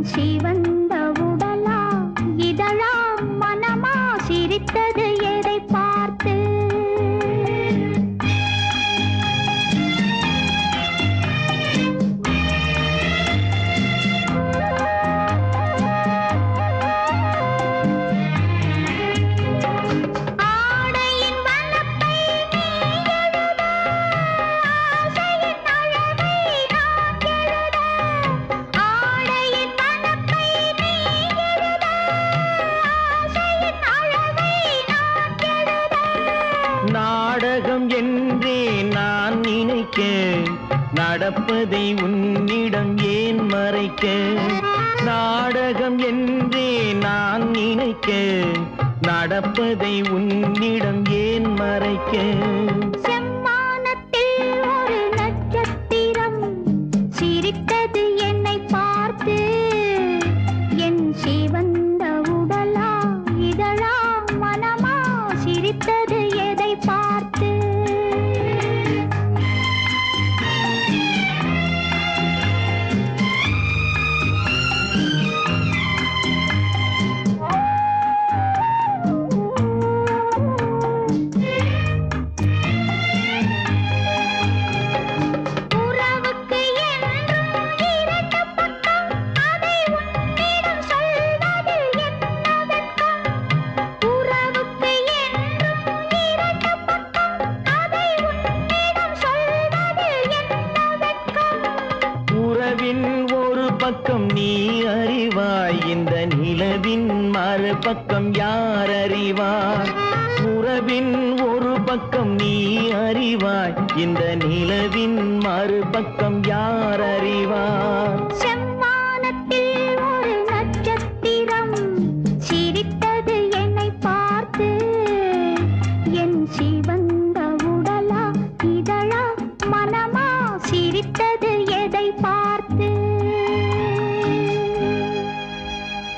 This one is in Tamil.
சிவந்த உடலா இதழா மனமா சிரித்தது எதை பார்த்து ஆடையின் வண்ணத்தை நீ எழுத, ஆசையின் அழகை நான் எழுத. ஆடையின் வண்ணத்தை நீ எழுத, ஆசையின் அழகை நான் எழுத. நாடகம் என்றே நான் நினைக்க நடப்பதை உன்னிடம் ஏன் மறைக்க நாடகம் என்றே நான் நினைக்க நடப்பதை உன்னிடம் ஏன் மறைக்க செம்மானத்தில் ஒரு நட்சத்திரம் சிரித்தது என்னை பார்த்து என் சிவந்த உடலா இதழா மனமா சிரித்தது எதை பார்த்து உறவுக்கு என்றும் இரண்டு பக்கம் அதை உன்னிடம் சொல்வது என்ன வெட்கம் உறவுக்கு என்றும் இரண்டு பக்கம் அதை உன்னிடம் சொல்வது என்ன வெட்கம் உறவின் ஒரு பக்கம் நீ அறிவாய் இந்த நிலவின் மறுபக்கம் யார் அறிவார் உறவின் ஒரு பக்கம் நீ அறிவாய் இந்த நிலவின் மறுபக்கம் யார் அறிவார்